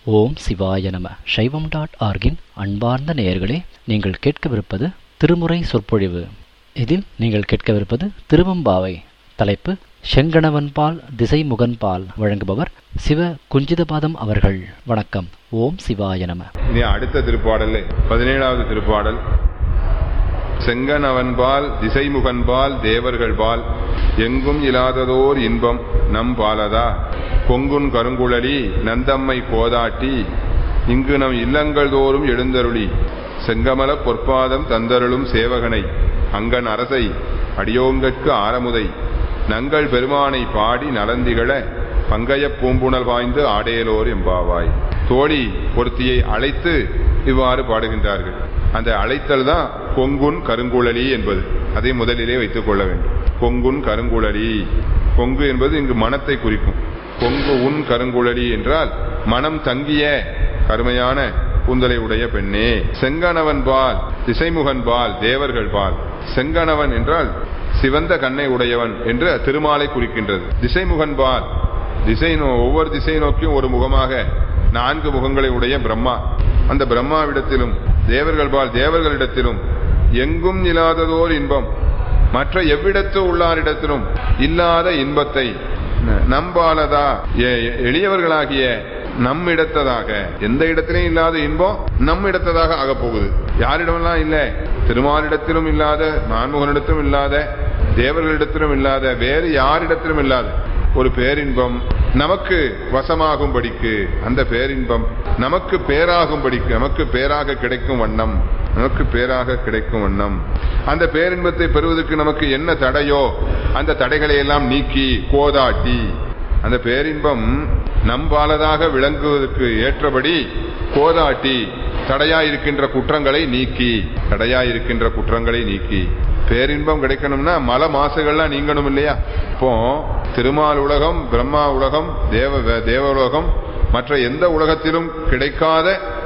ஓம் சிவாய நம சைவம் டாட் ஆர்கின் அன்பார்ந்த நேயர்களே நீங்கள் கேட்கவிருப்பது திருமுறை சொற்பொழிவு இதில் நீங்கள் கேட்கவிருப்பது திருவம்பாவை தலைப்பு செங்கணவன்பால் திசைமுகன்பால் வழங்குபவர் சிவ குஞ்சிதபாதம் அவர்கள் வணக்கம் ஓம் சிவாய நம இனி அடுத்த திருப்பாடல் பதினேழாவது திருப்பாடல் செங்கனவன்பால் திசைமுகன்பால் தேவர்கள்பால் எங்கும் இலாததோர் இன்பம் நம் பாலதா பொங்குன் கருங்குழலி நந்தம்மை கோதாட்டி இங்கு நம் இல்லங்கள் தோறும் எழுந்தருளி செங்கமல பொற்பாதம் தந்தருளும் சேவகனை அங்கன் அரசை அடியோங்கற்கு ஆரமுதை நங்கள் பெருமானை பாடி நலந்திகள பங்கையப் பூம்புணல் வாய்ந்து ஆடேலோர் எம்பாவாய் தோழி ஒருத்தியை அழைத்து இவ்வாறு பாடுகின்றார்கள் அந்த அழைத்தல் தான் பொங்குன் கருங்குழலி என்பது அதை முதலிலே வைத்துக் கொள்ள வேண்டும் பொங்குன் கருங்குழலி பொங்கு என்பது இங்கு மனத்தை குறிக்கும் பொங்கு உன் கருங்குழலி என்றால் மனம் தங்கிய கருமையான கூந்தலை உடைய பெண்ணே செங்கணவன் பால் திசைமுகன் பால் தேவர்கள் பால் செங்கணவன் என்றால் சிவந்த கண்ணை உடையவன் என்று திருமாலை குறிக்கின்றது திசைமுகன் பால் திசை நோ ஒவ்வொரு திசை நோக்கியும் ஒரு முகமாக நான்கு முகங்களை உடைய பிரம்மா அந்த பிரம்மாவிடத்திலும் தேவர்கள் பால் தேவர்களிடத்திலும் எங்கும் இல்லாததோர் இன்பம் மற்ற எவ்விடத்து உள்ளாரிடத்திலும் இல்லாத இன்பத்தை நம்பாலதா எளியவர்களாகிய நம் இடத்ததாக எந்த இடத்திலையும் இல்லாத இன்பம் நம் இடத்ததாக ஆக போகுது யாரிடமெல்லாம் இல்ல திருமாலிடத்திலும் இல்லாத நான்முகனிடத்திலும் இல்லாத தேவர்களிடத்திலும் இல்லாத வேறு யாரிடத்திலும் இல்லாத ஒரு பேரின்பம் நமக்கு வசமாகும்படிக்கு அந்த பேரின்பம் நமக்கு பேராகும்படிக்கு நமக்கு பேராக கிடைக்கும் வண்ணம் நமக்கு பேராக கிடைக்கும் வண்ணம் அந்த பேரின்பத்தை பெறுவதற்கு நமக்கு என்ன தடையோ அந்த தடைகளை எல்லாம் நீக்கி கோதாட்டி அந்த பேரின்பம் நம்பாலதாக விளங்குவதற்கு ஏற்றபடி கோதாட்டி தடையாயிருக்கின்ற குற்றங்களை நீக்கி தடையாயிருக்கின்ற குற்றங்களை நீக்கி பேரின்பம் கிடைக்கணும்னா மல மாசுகள்லாம் நீங்கணும் இல்லையா இப்போ திருமால் உலகம் பிரம்மா உலகம் தேவ தேவ உலகம் மற்ற எந்த உலகத்திலும் கிடைக்காத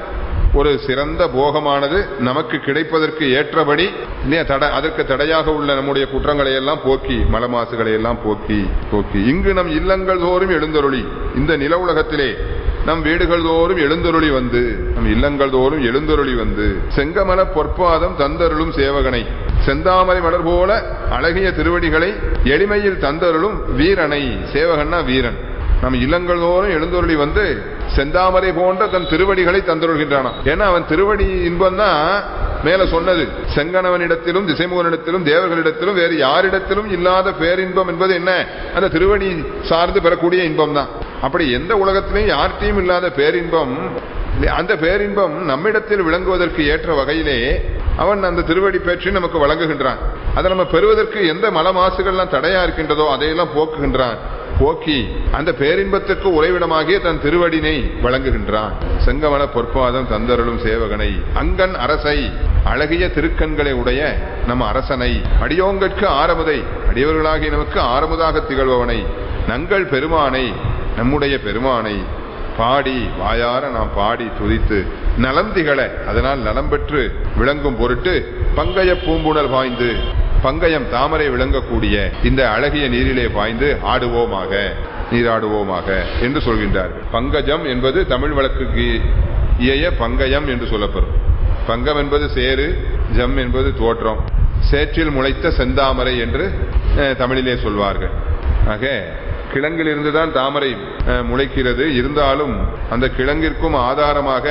ஒரு சிறந்த போகமானது நமக்கு கிடைப்பதற்கு ஏற்றபடி இல்லையா தடை அதற்கு தடையாக உள்ள நம்முடைய குற்றங்களை எல்லாம் போக்கி மல மாசுகளை எல்லாம் போக்கி போக்கி இங்கு நம் இல்லங்கள் தோறும் எழுந்தருளி இந்த நில உலகத்திலே நம் வீடுகள் தோறும் எழுந்தருளி வந்து நம் இல்லங்கள் தோறும் எழுந்தருளி வந்து செங்கமல பொற்பாதம் தந்தருளும் சேவகனை செந்தாமரை மலர் போல அழகிய திருவடிகளை எளிமையில் தந்தருளும் வீரனை சேவகன்னா வீரன் நம் இல்லங்கள் தோறும் எழுந்தருளி வந்து செந்தாமரை போன்ற தன் திருவடிகளை தந்தருள்கின்றானாம் ஏன்னா அவன் திருவடி இன்பம் தான் மேல சொன்னது செங்கணவனிடத்திலும் திசைமுகனிடத்திலும் தேவர்களிடத்திலும் வேறு யாரிடத்திலும் இல்லாத பேரின்பம் என்பது என்ன அந்த திருவடி சார்ந்து பெறக்கூடிய இன்பம் தான் அப்படி எந்த உலகத்திலையும் யார்கிட்டையும் இல்லாத பேரின்பம் அந்த பேரின்பம் நம்மிடத்தில் விளங்குவதற்கு ஏற்ற வகையிலே அவன் அந்த திருவடி பேற்றி நமக்கு வழங்குகின்றான் அதை நம்ம பெறுவதற்கு எந்த மல மாசுகள்லாம் தடையா இருக்கின்றதோ அதையெல்லாம் போக்குகின்றான் போக்கி அந்த பேரின்பத்துக்கு உறைவிடமாகிய தன் திருவடினை வழங்குகின்றான் செங்கமல பொற்பாதம் தந்தருளும் சேவகனை அங்கன் அரசை அழகிய திருக்கண்களை உடைய நம் அரசனை அடியோங்கற்கு ஆரமுதை அடியவர்களாகிய நமக்கு ஆரமுதாக திகழ்பவனை நங்கள் பெருமானை நம்முடைய பெருமானை பாடி வாயார நாம் பாடி துதித்து நலம் திகழ அதனால் நலம் பெற்று விளங்கும் பொருட்டு பங்கைய பூம்புணல் பாய்ந்து பங்கயம் தாமரை விளங்கக்கூடிய இந்த அழகிய நீரிலே பாய்ந்து ஆடுவோமாக நீராடுவோமாக என்று சொல்கின்றார் பங்கஜம் என்பது தமிழ் வழக்குக்கு இயைய பங்கயம் என்று சொல்லப்படும் பங்கம் என்பது சேரு ஜம் என்பது தோற்றம் சேற்றில் முளைத்த செந்தாமரை என்று தமிழிலே சொல்வார்கள் ஆக கிழங்கிலிருந்து தான் தாமரை முளைக்கிறது இருந்தாலும் அந்த கிழங்கிற்கும் ஆதாரமாக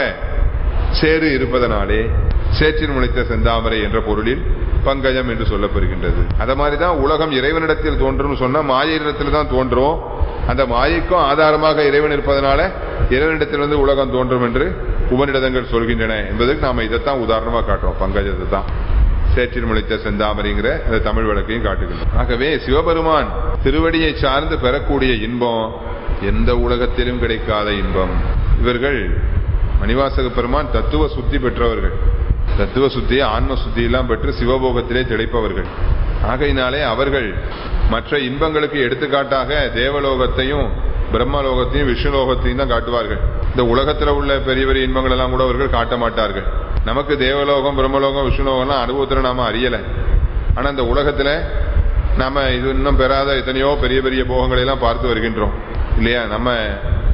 சேறு இருப்பதனாலே சேற்றில் முளைத்த செந்தாமரை என்ற பொருளில் பங்கஜம் என்று சொல்லப்படுகின்றது அத மாதிரிதான் உலகம் இறைவனிடத்தில் தோன்றும் சொன்னா மாயிடத்தில் தான் தோன்றும் அந்த மாயைக்கும் ஆதாரமாக இறைவன் இருப்பதனால இறைவனிடத்திலிருந்து உலகம் தோன்றும் என்று உபனிடதங்கள் சொல்கின்றன என்பதற்கு நாம இதைத்தான் உதாரணமா காட்டுறோம் பங்கஜத்தை தான் சேற்றில் முளைத்த செந்தாமரைங்கிற அந்த தமிழ் வழக்கையும் காட்டுகின்றோம் ஆகவே சிவபெருமான் திருவடியை சார்ந்து பெறக்கூடிய இன்பம் எந்த உலகத்திலும் கிடைக்காத இன்பம் இவர்கள் மணிவாசக பெருமான் தத்துவ சுத்தி பெற்றவர்கள் தத்துவ சுத்தி ஆன்ம சுத்தி எல்லாம் பெற்று சிவபோகத்திலே திளைப்பவர்கள் ஆகையினாலே அவர்கள் மற்ற இன்பங்களுக்கு எடுத்துக்காட்டாக தேவலோகத்தையும் பிரம்மலோகத்தையும் விஷ்ணுலோகத்தையும் தான் காட்டுவார்கள் இந்த உலகத்தில் உள்ள பெரிய பெரிய இன்பங்கள் எல்லாம் கூட அவர்கள் காட்ட மாட்டார்கள் நமக்கு தேவலோகம் பிரம்மலோகம் விஷ்ணுலோகம்லாம் அனுபவத்தில் நாம அறியல ஆனா இந்த உலகத்துல நாம இது இன்னும் பெறாத எத்தனையோ பெரிய பெரிய போகங்களை எல்லாம் பார்த்து வருகின்றோம் இல்லையா நம்ம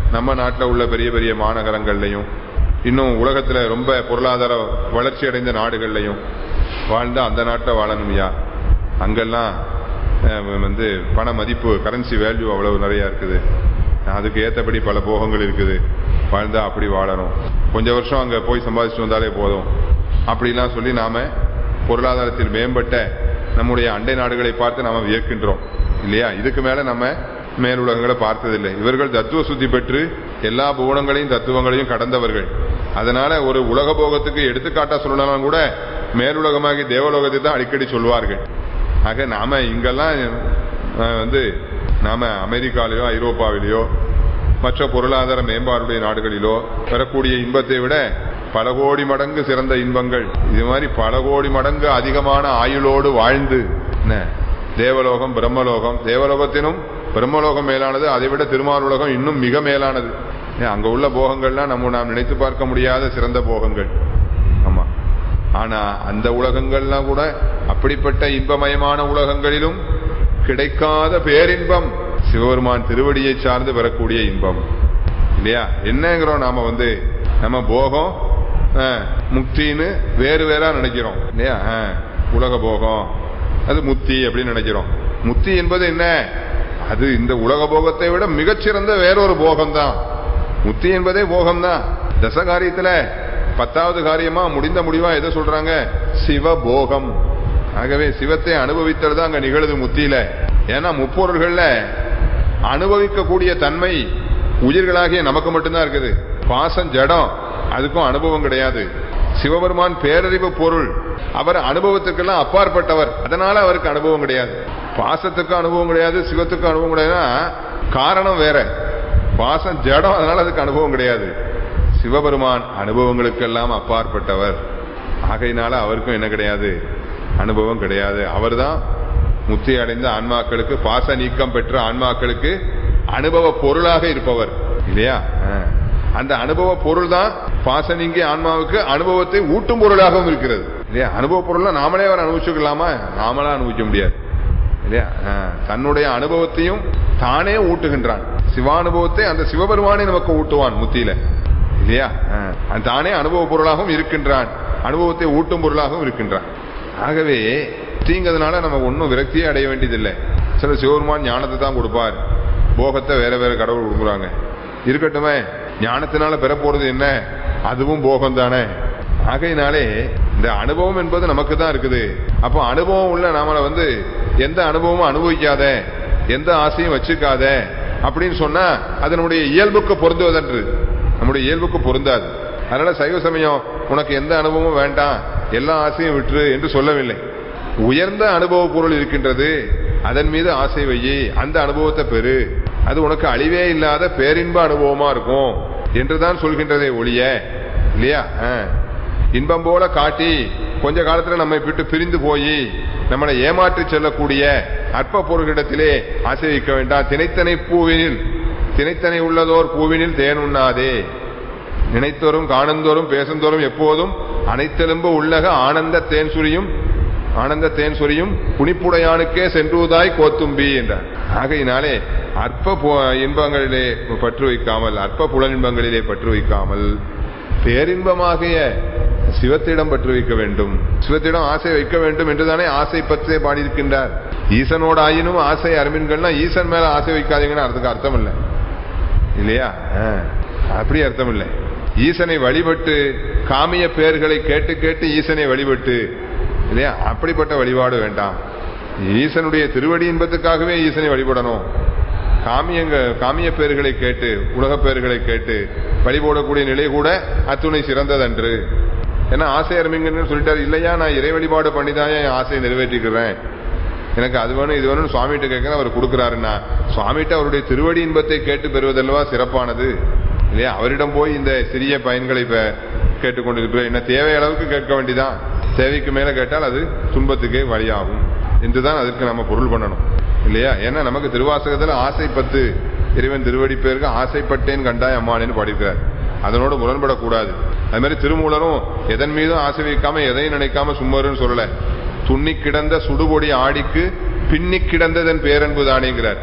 நம்ம நாட்டில் உள்ள பெரிய பெரிய மாநகரங்கள்லையும் இன்னும் உலகத்துல ரொம்ப பொருளாதார வளர்ச்சி அடைந்த நாடுகள்லையும் வாழ்ந்தா அந்த நாட்டில் வாழணும்யா அங்கெல்லாம் அஹ், வந்து பண மதிப்பு கரன்சி வேல்யூ அவ்வளவு நிறைய இருக்குது அதுக்கு ஏத்தபடி பல போகங்கள் இருக்குது வாழ்ந்தா அப்படி வாழணும் கொஞ்ச வருஷம் அங்க போய் சம்பாதிச்சுட்டு வந்தாலே போதும் அப்படிலாம் சொல்லி நாம பொருளாதாரத்தில் மேம்பட்ட நம்முடைய அண்டை நாடுகளை பார்த்து நாம வியக்கின்றோம் இல்லையா இதுக்கு மேல நம்ம மேலுலகங்களை பார்த்ததில்லை இவர்கள் தத்துவ சுத்தி பெற்று எல்லா புவனங்களையும் தத்துவங்களையும் கடந்தவர்கள் அதனால ஒரு உலக போகத்துக்கு எடுத்துக்காட்டா சொல்லலாம் கூட மேலுலகமாகி தேவலோகத்தை தான் அடிக்கடி சொல்வார்கள் ஆக நாம இங்கெல்லாம் அஹ், வந்து நாம அமெரிக்காவிலேயோ ஐரோப்பாவிலேயோ மற்ற பொருளாதார மேம்பாடுடைய நாடுகளிலோ பெறக்கூடிய இன்பத்தை விட பல கோடி மடங்கு சிறந்த இன்பங்கள் இது மாதிரி பல கோடி மடங்கு அதிகமான ஆயுளோடு வாழ்ந்து என்ன, தேவலோகம் பிரம்மலோகம் தேவலோகத்தினும் பிரம்மலோகம் மேலானது அதை விட திருமாலுலகம் இன்னும் மிக மேலானது ஏன், அங்க உள்ள போகங்கள்லாம் நம்ம நாம் நினைத்து பார்க்க முடியாத சிறந்த போகங்கள் ஆமா ஆனா அந்த உலகங்கள்லாம் கூட அப்படிப்பட்ட இன்பமயமான உலகங்களிலும் கிடைக்காத பேரின்பம் சிவபெருமான் திருவடியை சார்ந்து பெறக்கூடிய இன்பம் இல்லையா என்னங்கிறோம் நாம வந்து நம்ம போகம் அஹ், முக்தின்னு வேறு வேறா நினைக்கிறோம் இல்லையா அஹ், உலக போகம் அது முக்தி அப்படின்னு நினைக்கிறோம் முக்தி என்பது என்ன அது இந்த உலக போகத்தை விட மிகச்சிறந்த வேறொரு போகம்தான் முக்தி என்பதே போகம்தான் தசகாரியத்துல பத்தாவது காரியமா முடிந்த முடிவா எதை சொல்றாங்க சிவபோகம் ஆகவே சிவத்தை அனுபவித்தல் தான் அங்க நிகழுது முத்தியில ஏன்னா முப்பொருள்கள்ல அனுபவிக்கக்கூடிய தன்மை உயிர்களாகிய நமக்கு மட்டும்தான் இருக்குது பாசம் ஜடம் அதுக்கும் அனுபவம் கிடையாது சிவபெருமான் பேரறிவு பொருள் அவர் அனுபவத்துக்கெல்லாம் அப்பாற்பட்டவர் அதனால அவருக்கு அனுபவம் கிடையாது பாசத்துக்கு அனுபவம் கிடையாது சிவத்துக்கு அனுபவம் கிடையாதுன்னா காரணம் வேற பாசம் ஜடம் அதனால அதுக்கு அனுபவம் கிடையாது சிவபெருமான் அனுபவங்களுக்கெல்லாம் அப்பாற்பட்டவர் ஆகையினால அவருக்கும் என்ன கிடையாது அனுபவம் கிடையாது அவர்தான் முத்தி அடைந்த ஆன்மாக்களுக்கு பாச நீக்கம் பெற்ற ஆன்மாக்களுக்கு அனுபவ பொருளாக இருப்பவர் இல்லையா ஆ. அந்த அனுபவ பொருள் தான் பாச நீங்கிய ஆன்மாவுக்கு அனுபவத்தை ஊட்டும் பொருளாகவும் இருக்கிறது இல்லையா அனுபவ பொருள்லாம் நாமளே அவர் அனுபவிச்சுக்கலாமா நாமளா அனுபவிக்க முடியாது இல்லையா ஆ. தன்னுடைய அனுபவத்தையும் தானே ஊட்டுகின்றான் சிவானுபவத்தை அந்த சிவபெருமானே நமக்கு ஊட்டுவான் முத்தியில இல்லையா ஆ. அது தானே அனுபவ பொருளாகவும் இருக்கின்றான் அனுபவத்தை ஊட்டும் பொருளாகவும் இருக்கின்றான் ஆகவே தீங்கிறதுனால நம்ம ஒன்றும் விரக்தியே அடைய வேண்டியதில்லை சில சிவபெருமான் ஞானத்தை தான் கொடுப்பார் போகத்தை வேற வேற கடவுள் கொடுக்குறாங்க இருக்கட்டுமே ஞானத்தினால பெற போறது என்ன அதுவும் போகம் தானே ஆகையினாலே இந்த அனுபவம் என்பது நமக்கு தான் இருக்குது அப்போ அனுபவம் உள்ள நாமள வந்து எந்த அனுபவமும் அனுபவிக்காத எந்த ஆசையும் வச்சுக்காத அப்படின்னு சொன்னா அது நம்முடைய இயல்புக்கு பொருந்துவதன்று நம்முடைய இயல்புக்கு பொருந்தாது அதனால சைவ சமயம் உனக்கு எந்த அனுபவமும் வேண்டாம் எல்லா ஆசையும் விட்டுரு என்று சொல்லவில்லை உயர்ந்த அனுபவ பொருள் இருக்கின்றது அதன் மீது ஆசை வையி அந்த அனுபவத்தை பெறு அது உனக்கு அழிவே இல்லாத பேரின்ப அனுபவமா இருக்கும் என்றுதான் சொல்கின்றதே ஒழிய இல்லையா ஆ. இன்பம் போல காட்டி கொஞ்ச காலத்துல நம்மை விட்டு பிரிந்து போய் நம்மளை ஏமாற்றி செல்லக்கூடிய அற்ப பொருளிடத்திலே ஆசை வைக்க வேண்டாம் திணைத்தனை பூவினில் திணைத்தனை உள்ளதோர் பூவினில் தேன் உண்ணாதே நினைத்தோறும் காணந்தோறும் பேசுந்தோறும் எப்போதும் அனைத்தெலும்பு உள்ளக ஆனந்த தேன் சுரியும் ஆனந்த தேன் சொரியும் புனிப்புடையானுக்கே சென்றுவதாய் கோத்தும்பி என்றார் ஆகையினாலே அற்ப பு- இன்பங்களிலே பற்று வைக்காமல் அற்ப புலனின்பங்களிலே பற்று வைக்காமல் பேரின்பமாகிய சிவத்திடம் பற்று வைக்க வேண்டும் சிவத்திடம் ஆசை வைக்க வேண்டும் என்றுதானே ஆசை பற்றே பாடியிருக்கின்றார் ஈசனோட ஆயினும் ஆசை அருமின்கள்னா ஈசன் மேல ஆசை வைக்காதீங்கன்னு அதுக்கு அர்த்தம் இல்லை இல்லையா ஆ, அப்படி அர்த்தம் இல்லை ஈசனை வழிபட்டு காமிய பெயர்களை கேட்டு கேட்டு ஈசனை வழிபட்டு இல்லையா அப்படிப்பட்ட வழிபாடு வேண்டாம் ஈசனுடைய திருவடி இன்பத்துக்காகவே ஈசனை வழிபடணும் காமியங்க காமிய பெயர்களை கேட்டு உலக பெயர்களை கேட்டு வழிபடக்கூடிய நிலை கூட அத்துணை சிறந்ததன்று ஏன்னா ஆசை அருமிங்கன்னு சொல்லிட்டாரு இல்லையா நான் இறை வழிபாடு பண்ணி தான் என் ஆசையை நிறைவேற்றிக்கிறேன் எனக்கு அது வேணும் இது வேணும்னு சுவாமிகிட்ட கேட்கிறேன் அவர் கொடுக்குறாருன்னா சுவாமிகிட்ட அவருடைய திருவடி இன்பத்தை கேட்டு பெறுவதல்லவா சிறப்பானது இல்லையா அவரிடம் போய் இந்த சிறிய பயன்களை இப்ப கேட்டுக்கொண்டிருக்கிறோம் என்ன தேவை அளவுக்கு கேட்க வேண்டிதான் தேவைக்கு மேல கேட்டால் அது துன்பத்துக்கே வழியாகும் என்றுதான் அதற்கு நம்ம பொருள் பண்ணணும் இல்லையா ஏன்னா நமக்கு திருவாசகத்துல ஆசை பத்து இறைவன் திருவடி பேருக்கு ஆசைப்பட்டேன் கண்டாய் அம்மானேன்னு பாடியிருக்கிறார் அதனோடு முரண்படக்கூடாது அது மாதிரி திருமூலரும் எதன் மீதும் ஆசை வைக்காம எதையும் நினைக்காம சும்மருன்னு சொல்லல துண்ணி கிடந்த சுடுபொடி ஆடிக்கு பின்னி கிடந்ததன் பேரன்பு தானேங்கிறார்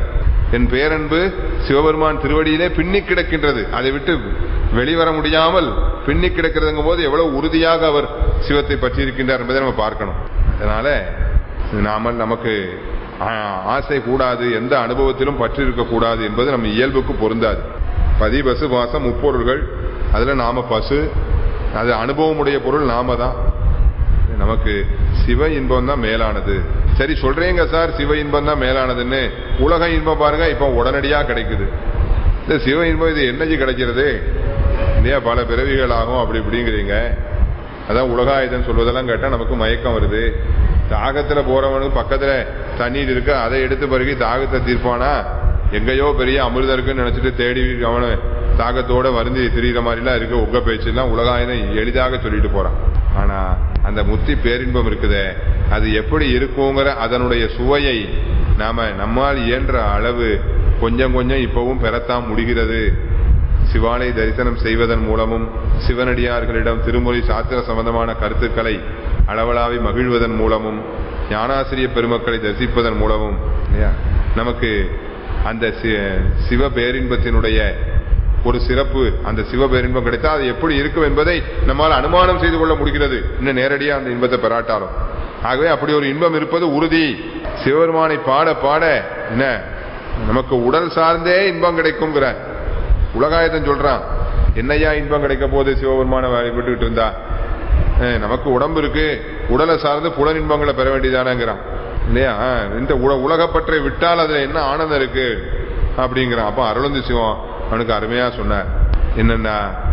என் பேரன்பு சிவபெருமான் திருவடியிலே பின்னி கிடக்கின்றது அதை விட்டு வெளிவர முடியாமல் பின்னி கிடக்கிறதுங்கும் போது எவ்வளவு உறுதியாக அவர் சிவத்தை பற்றி இருக்கின்றார் என்பதை நம்ம பார்க்கணும் அதனால நாம நமக்கு ஆ, ஆசை கூடாது எந்த அனுபவத்திலும் பற்றி இருக்கக்கூடாது என்பது நம்ம இயல்புக்கு பொருந்தாது பதி பசு பாசம் முப்பொருள்கள் அதுல நாம பசு அது அனுபவமுடைய பொருள் நாம தான் நமக்கு சிவ இன்பம் தான் மேலானது சரி சொல்றீங்க சார் சிவ இன்பம் தான் மேலானதுன்னு உலக இன்பம் பாருங்க இப்ப உடனடியா கிடைக்குது இந்த சிவ இன்பம் இது என்னஜி கிடைக்கிறது இல்லையா பல பிறவிகள் ஆகும் அப்படி இப்படிங்கிறீங்க அதான் உலகாயுதம் சொல்வதெல்லாம் கேட்டா நமக்கு மயக்கம் வருது தாகத்துல போறவனுக்கு பக்கத்துல தண்ணீர் இருக்கு அதை எடுத்து பிறகு தாகத்தை தீர்ப்பானா எங்கேயோ பெரிய அமிர்தம் இருக்குன்னு நினைச்சிட்டு தேடி அவனு தாகத்தோட வருந்தி திரியிற மாதிரிலாம் இருக்கு உங்க பேச்செல்லாம் உலகாயுதம் எளிதாக சொல்லிட்டு போறான் ஆனா அந்த முத்தி பேரின்பம் இருக்குதே அது எப்படி இருக்குங்கிற அதனுடைய சுவையை நாம நம்மால் இயன்ற அளவு கொஞ்சம் கொஞ்சம் இப்பவும் பெறத்தான் முடிகிறது சிவாலய தரிசனம் செய்வதன் மூலமும் சிவனடியார்களிடம் திருமொழி சாத்திர சம்பந்தமான கருத்துக்களை அளவலாவி மகிழ்வதன் மூலமும் ஞானாசிரிய பெருமக்களை தரிசிப்பதன் மூலமும் இல்லையா, நமக்கு அந்த சி- சிவ பேரின்பத்தினுடைய ஒரு சிறப்பு அந்த சிவ பேரின்பம் கிடைத்தா அது எப்படி இருக்கும் என்பதை நம்மால் அனுமானம் செய்து கொள்ள முடிகிறது இன்னும் நேரடியா அந்த இன்பத்தை பெறாட்டாலும் ஆகவே அப்படி ஒரு இன்பம் இருப்பது உறுதி சிவபெருமானை பாட பாட என்ன நமக்கு உடல் சார்ந்தே இன்பம் கிடைக்கும்ங்கிற உலகாயத்தன் சொல்றான் என்னையா இன்பம் கிடைக்க போது சிவபெருமான விட்டுக்கிட்டு இருந்தா அஹ் நமக்கு உடம்பு இருக்கு உடலை சார்ந்து புலன் இன்பங்களை பெற வேண்டியதானங்கிறான் இல்லையா அஹ் இந்த உல- உலகப்பற்றை விட்டால் அதுல என்ன ஆனந்தம் இருக்கு அப்படிங்கிறான் அப்ப அருளந்தி சிவம் அவனுக்கு அருமையா சொன்னார் என்னன்னா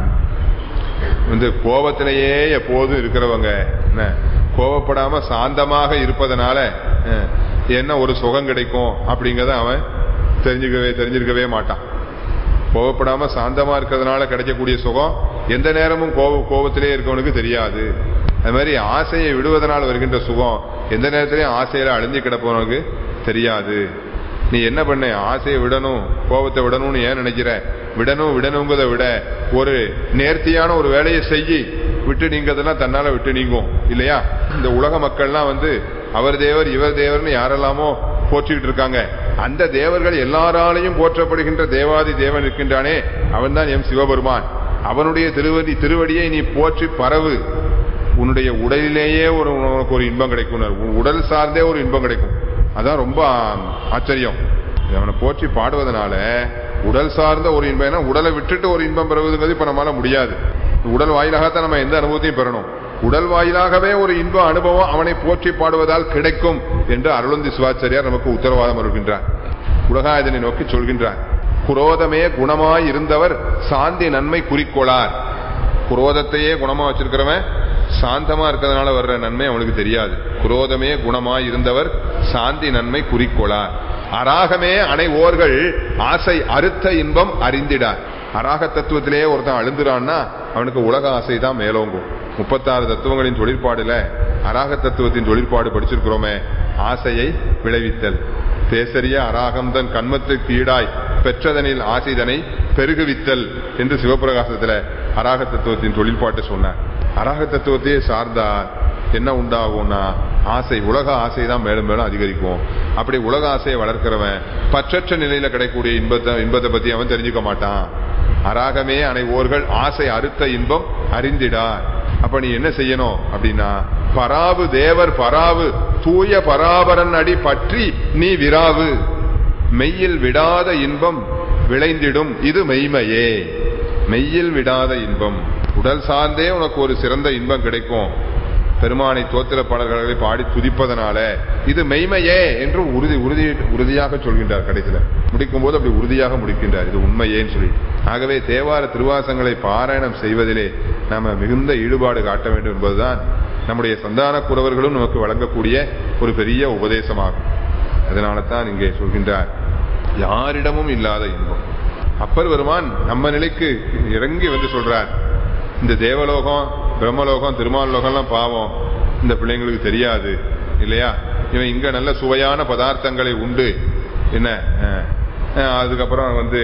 வந்து கோபத்திலேயே எப்போதும் இருக்கிறவங்க என்ன கோபப்படாம சாந்தமாக இருப்பதனால அஹ், என்ன ஒரு சுகம் கிடைக்கும் அப்படிங்கறத அவன் தெரிஞ்சுக்கவே தெரிஞ்சிருக்கவே மாட்டான் கோபப்படாம சாந்தமா இருக்கிறதுனால கிடைக்கக்கூடிய சுகம் எந்த நேரமும் கோப கோபத்திலே இருக்கவனுக்கு தெரியாது அது மாதிரி ஆசையை விடுவதனால் வருகின்ற சுகம் எந்த நேரத்திலையும் ஆசையில அழிஞ்சு கிடப்பவனுக்கு தெரியாது நீ என்ன பண்ண ஆசையை விடணும் கோபத்தை விடணும்னு ஏன் நினைக்கிற விடணும் விடணுங்கிறத விட ஒரு நேர்த்தியான ஒரு வேலையை செய்யி விட்டு நீங்கிறதெல்லாம் தன்னால விட்டு நீங்கும் இல்லையா இந்த உலக மக்கள்லாம் வந்து அவர் தேவர் இவர் தேவர்னு யாரெல்லாமோ போற்றிக்கிட்டு இருக்காங்க அந்த தேவர்கள் எல்லாராலையும் போற்றப்படுகின்ற தேவாதி தேவன் இருக்கின்றானே அவன்தான் எம் சிவபெருமான் அவனுடைய திருவடி திருவடியை நீ போற்றி பரவு உன்னுடைய உடலிலேயே ஒரு உனக்கு ஒரு இன்பம் கிடைக்கும் உன் உடல் சார்ந்தே ஒரு இன்பம் கிடைக்கும் அதான் ரொம்ப ஆச்சரியம் அவனை போற்றி பாடுவதனால உடல் சார்ந்த ஒரு இன்பம் ஏன்னா உடலை விட்டுட்டு ஒரு இன்பம் பெறுவதுங்கிறது இப்ப நம்மளால முடியாது உடல் வாயிலாகத்தான் நம்ம எந்த அனுபவத்தையும் பெறணும் உடல் வாயிலாகவே ஒரு இன்ப அனுபவம் அவனை போற்றி பாடுவதால் கிடைக்கும் என்று அருளந்தி சிவாச்சாரியார் நமக்கு உத்தரவாதம் வருகின்றார் உலகாயதனை நோக்கி சொல்கின்றார் குரோதமே குணமாய் இருந்தவர் சாந்தி நன்மை குறிக்கோளார் குரோதத்தையே குணமா வச்சிருக்கிறவன் சாந்தமா இருக்கிறதுனால வர்ற நன்மை அவனுக்கு தெரியாது குரோதமே குணமாய் இருந்தவர் சாந்தி நன்மை குறிக்கோளார் அராகமே அனைவோர்கள் ஆசை அறுத்த இன்பம் அறிந்திடார் அராக தத்துவத்திலேயே ஒருத்தன் அழுந்துறான்னா அவனுக்கு உலக ஆசை தான் மேலோங்கும் முப்பத்தாறு தத்துவங்களின் தொழிற்பாடுல அராக தத்துவத்தின் தொழிற்பாடு படிச்சிருக்கிறோமே ஆசையை விளைவித்தல் பேசரிய அராகம்தன் கண்மத்துக்கு ஈடாய் பெற்றதனில் ஆசைதனை பெருகுவித்தல் என்று சிவபிரகாசத்துல அராக தத்துவத்தின் தொழில்பாட்டு சொன்னார் அராக தத்துவத்தையே சார்ந்தா என்ன உண்டாகும்னா ஆசை உலக ஆசை தான் மேலும் மேலும் அதிகரிக்கும் அப்படி உலக ஆசையை வளர்க்கிறவன் பற்றற்ற நிலையில கிடைக்கக்கூடிய இன்பத்தை இன்பத்தை பத்தி அவன் தெரிஞ்சுக்க மாட்டான் அராகமே அனைவோர்கள் ஆசை அறுத்த இன்பம் அறிந்திடார் அப்ப நீ என்ன செய்யணும் அப்படின்னா பராவு தேவர் பராவு தூய பராபரன் அடி பற்றி நீ விராவு மெய்யில் விடாத இன்பம் விளைந்திடும் இது மெய்மையே மெய்யில் விடாத இன்பம் உடல் சார்ந்தே உனக்கு ஒரு சிறந்த இன்பம் கிடைக்கும் பெருமானை தோத்திர பாடல்களை பாடி துதிப்பதனால இது மெய்மையே என்று உறுதி உறுதி உறுதியாக சொல்கின்றார் கடைசியில முடிக்கும் போது அப்படி உறுதியாக முடிக்கின்றார் இது உண்மையேன்னு சொல்லி ஆகவே தேவார திருவாசங்களை பாராயணம் செய்வதிலே நாம மிகுந்த ஈடுபாடு காட்ட வேண்டும் என்பதுதான் நம்முடைய சந்தான குறவர்களும் நமக்கு வழங்கக்கூடிய ஒரு பெரிய உபதேசமாகும் அதனால தான் இங்கே சொல்கின்றார் யாரிடமும் இல்லாத இன்பம் அப்பர் பெருமான் நம்ம நிலைக்கு இறங்கி வந்து சொல்றார் இந்த தேவலோகம் பிரம்மலோகம் திருமால் லோகம்லாம் பாவம் இந்த பிள்ளைங்களுக்கு தெரியாது இல்லையா இவன் இங்க நல்ல சுவையான பதார்த்தங்களை உண்டு என்ன அஹ், அஹ், அதுக்கப்புறம் வந்து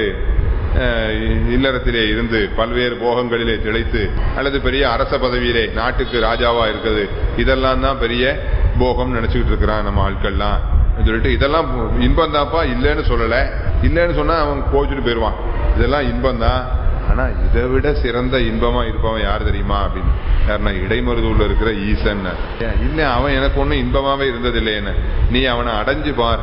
அஹ், இல்லறத்திலே இருந்து பல்வேறு போகங்களிலே திளைத்து அல்லது பெரிய அரச பதவியிலே நாட்டுக்கு ராஜாவா இருக்குது இதெல்லாம் தான் பெரிய போகம் நினைச்சுக்கிட்டு இருக்கிறான் நம்ம ஆட்கள்லாம் சொல்லிட்டு இதெல்லாம் இன்பம் தான்ப்பா இல்லைன்னு சொல்லல இல்லைன்னு சொன்னா அவன் கோச்சுட்டு போயிடுவான் இதெல்லாம் இன்பம் தான் ஆனா இதை விட சிறந்த இன்பமா இருப்பவன் யார் தெரியுமா அப்படின்னு யாருன்னா இடைமருதூர்ல இருக்கிற ஈசன் இல்ல அவன் எனக்கு ஒண்ணும் இன்பமாவே இருந்ததில்லை என்ன நீ அவனை அடைஞ்சு பார்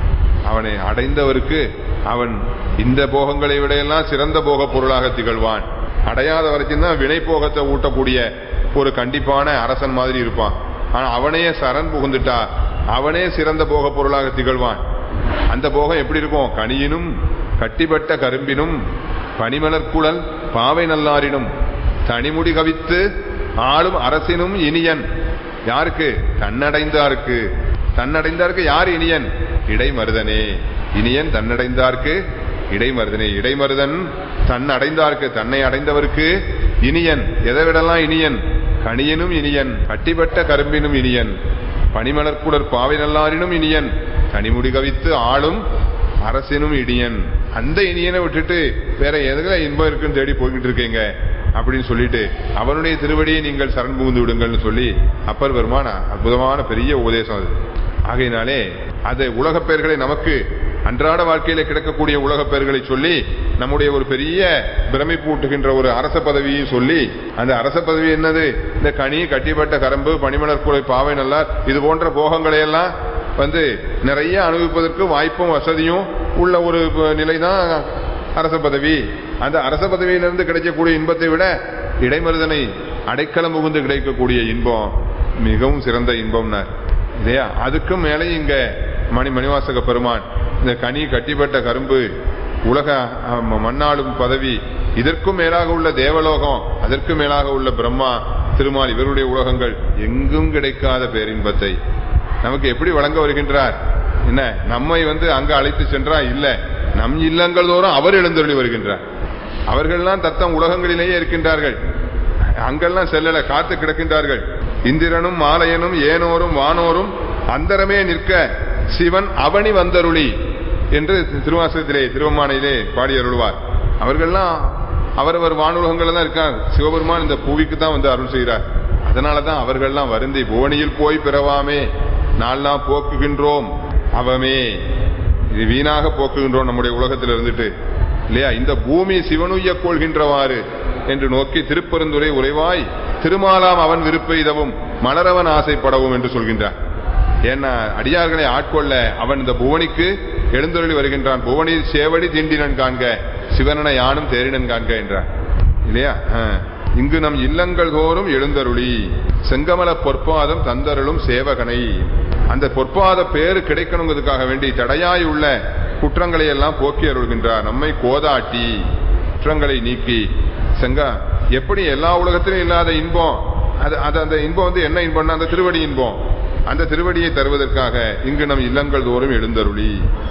அவனை அடைந்தவருக்கு அவன் இந்த போகங்களை விட எல்லாம் சிறந்த போக பொருளாக திகழ்வான் அடையாத வரைக்கும் தான் வினை போகத்தை ஊட்டக்கூடிய ஒரு கண்டிப்பான அரசன் மாதிரி இருப்பான் ஆனா அவனையே சரண் புகுந்துட்டா அவனே சிறந்த போக பொருளாக திகழ்வான் அந்த போகம் எப்படி இருக்கும் கனியினும் கட்டிப்பட்ட கரும்பினும் பனிமலர் குழல் பாவை நல்லாரினும் தனிமுடி கவித்து ஆளும் அரசினும் இனியன் யாருக்கு தன்னடைந்தாருக்கு தன்னடைந்தாருக்கு யார் இனியன் இடைமருதனே இனியன் தன்னடைந்தார்க்கு இடைமருதனே இடைமருதன் தன் அடைந்தார்க்கு தன்னை அடைந்தவருக்கு இனியன் எதை விடலாம் இனியன் கனியனும் இனியன் கட்டிப்பட்ட கரும்பினும் இனியன் பனிமலர்குடர் பாவை நல்லாரினும் இனியன் தனிமுடி கவித்து ஆளும் அரசினும் இனியன் அந்த இனியனை விட்டுட்டு வேற எதுல இன்பம் இருக்குன்னு தேடி போய்கிட்டு இருக்கீங்க அப்படின்னு சொல்லிட்டு அவனுடைய திருவடியை நீங்கள் சரண் புகுந்து விடுங்கள்னு சொல்லி அப்பர் பெருமான அற்புதமான பெரிய உபதேசம் அது ஆகையினாலே அது உலகப் பெயர்களை நமக்கு அன்றாட வாழ்க்கையில கிடைக்கக்கூடிய உலகப் பெயர்களை சொல்லி நம்முடைய ஒரு பெரிய பிரமிப்பூட்டுகின்ற ஒரு அரச பதவியை சொல்லி அந்த அரச பதவி என்னது இந்த கனி கட்டிப்பட்ட கரம்பு பனிமலர் குலை பாவை நல்லார் இது போன்ற போகங்களை எல்லாம் வந்து நிறைய அனுபவிப்பதற்கு வாய்ப்பும் வசதியும் உள்ள ஒரு நிலைதான் அரச பதவி அந்த அரச பதவியிலிருந்து கிடைக்கக்கூடிய இன்பத்தை விட இடைமருதனை அடைக்கலம் புகுந்து கிடைக்கக்கூடிய இன்பம் மிகவும் சிறந்த இன்பம்னார் இல்லையா அதுக்கும் மேலே இங்க மணி மணிவாசக பெருமான் இந்த கனி கட்டிப்பட்ட கரும்பு உலக ஆம், மண்ணாளும் பதவி இதற்கும் மேலாக உள்ள தேவலோகம் அதற்கு மேலாக உள்ள பிரம்மா திருமால் இவருடைய உலகங்கள் எங்கும் கிடைக்காத பேரின்பத்தை நமக்கு எப்படி வழங்க வருகின்றார் என்ன நம்மை வந்து அங்க அழைத்து சென்றா இல்ல நம் இல்லங்கள் தோறும் அவர் எழுந்தருளி வருகின்றார் அவர்கள்லாம் தத்தம் உலகங்களிலேயே இருக்கின்றார்கள் அங்கெல்லாம் செல்லல காத்து கிடக்கின்றார்கள் இந்திரனும் மாலையனும் ஏனோரும் வானோரும் அந்தரமே நிற்க சிவன் அவனி வந்தருளி என்று திருவாசகத்திலே திருவம்மானையிலே பாடி அருள்வார் அவர்கள்லாம் அவரவர் வானுலகங்கள் தான் இருக்கார் சிவபெருமான் இந்த பூவிக்கு தான் வந்து அருள் செய்கிறார் அதனாலதான் அவர்கள்லாம் வருந்தி புவனியில் போய் பிறவாமே நாள்லாம் போக்குகின்றோம் அவமே இது வீணாக போக்குகின்றோம் நம்முடைய உலகத்தில் இருந்துட்டு இல்லையா இந்த பூமி சிவனுய்ய கொள்கின்றவாறு என்று நோக்கி திருப்பெருந்துரை உரைவாய் திருமாலாம் அவன் விருப்ப இதவும் மலரவன் ஆசைப்படவும் என்று சொல்கின்றார் ஏன்னா அடியார்களை ஆட்கொள்ள அவன் இந்த புவனிக்கு எழுந்தருளி வருகின்றான் புவனி சேவடி தீண்டினன் காண்க சிவனன யானும் தேரினன் காண்க என்றார் இல்லையா ஆ. இங்கு நம் இல்லங்கள் தோறும் எழுந்தருளி செங்கமல பொற்பாதம் தந்தருளும் சேவகனை அந்த பொற்பாத பேரு கிடைக்கணுங்கிறதுக்காக வேண்டி தடையாய் உள்ள குற்றங்களை எல்லாம் போக்கி அருள்கின்றார் நம்மை கோதாட்டி குற்றங்களை நீக்கி செங்கா எப்படி எல்லா உலகத்திலும் இல்லாத இன்பம் அது அது அந்த இன்பம் வந்து என்ன இன்பம்னா அந்த திருவடி இன்பம் அந்த திருவடியை தருவதற்காக இங்கு நம் இல்லங்கள் தோறும் எழுந்தருளி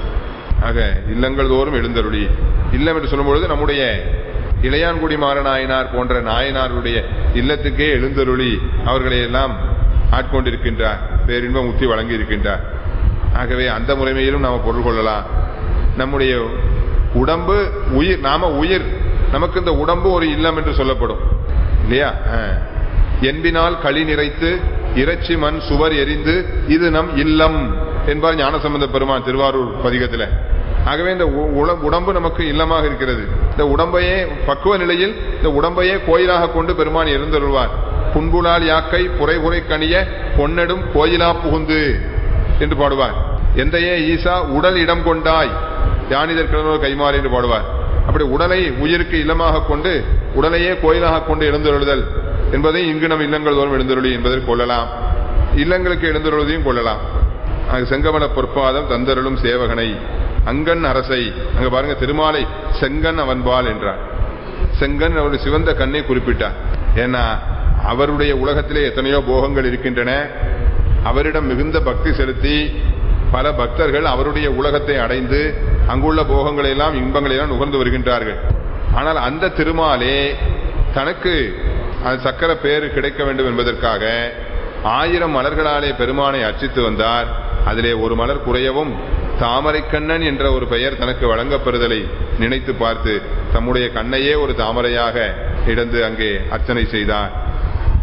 ஆக இல்லங்கள் தோறும் எழுந்தருளி இல்லம் என்று சொல்லும்பொழுது நம்முடைய இளையான்குடி மாறநாயனார் போன்ற நாயனாருடைய இல்லத்துக்கே எழுந்தருளி அவர்களை எல்லாம் ஆட்கொண்டிருக்கின்றார் பேரின்பம் முத்தி வழங்கி இருக்கின்றார் ஆகவே அந்த முறைமையிலும் நாம பொருள் கொள்ளலாம் நம்முடைய உடம்பு உயிர் நாம உயிர் நமக்கு இந்த உடம்பு ஒரு இல்லம் என்று சொல்லப்படும் இல்லையா ஆ. என்பினால் களி நிறைத்து இறைச்சி மண் சுவர் எரிந்து இது நம் இல்லம் என்பார் ஞானசம்பந்த பெருமான் திருவாரூர் பதிகத்துல ஆகவே இந்த உ- உல- உடம்பு நமக்கு இல்லமாக இருக்கிறது இந்த உடம்பையே பக்குவ நிலையில் இந்த உடம்பையே கோயிலாக கொண்டு பெருமான் எழுந்தருள்வார் புன்புலால் யாக்கை புரை புரை கனிய பொன்னெடும் கோயிலா புகுந்து என்று பாடுவார் எந்தையே ஈசா உடல் இடம் கொண்டாய் யானிதர் கிழமை கைமாறி என்று பாடுவார் அப்படி உடலை உயிருக்கு இல்லமாக கொண்டு உடலையே கோயிலாக கொண்டு எழுந்தருளுதல் என்பதை இங்கு நம் இல்லங்கள் தோறும் எழுந்தருளி என்பதை கொள்ளலாம் இல்லங்களுக்கு எழுந்தருளுவதையும் கொள்ளலாம் அங்கு செங்கமல பொற்பாதம் தந்தருளும் சேவகனை அங்கன் அரசை அங்க பாருங்க திருமாலை செங்கன் அவன்பால் என்றார் செங்கன் அவருடைய சிவந்த கண்ணை குறிப்பிட்டார் ஏன்னா அவருடைய உலகத்திலே எத்தனையோ போகங்கள் இருக்கின்றன அவரிடம் மிகுந்த பக்தி செலுத்தி பல பக்தர்கள் அவருடைய உலகத்தை அடைந்து அங்குள்ள போகங்களை எல்லாம் இன்பங்களை எல்லாம் நுகர்ந்து வருகின்றார்கள் ஆனால் அந்த திருமாலே தனக்கு அந்த சக்கர பேரு கிடைக்க வேண்டும் என்பதற்காக ஆயிரம் மலர்களாலே பெருமானை அர்ச்சித்து வந்தார் அதிலே ஒரு மலர் குறையவும் தாமரைக்கண்ணன் என்ற ஒரு பெயர் தனக்கு வழங்கப்பெறுதலை நினைத்து பார்த்து தம்முடைய கண்ணையே ஒரு தாமரையாக இடந்து அங்கே அர்ச்சனை செய்தார்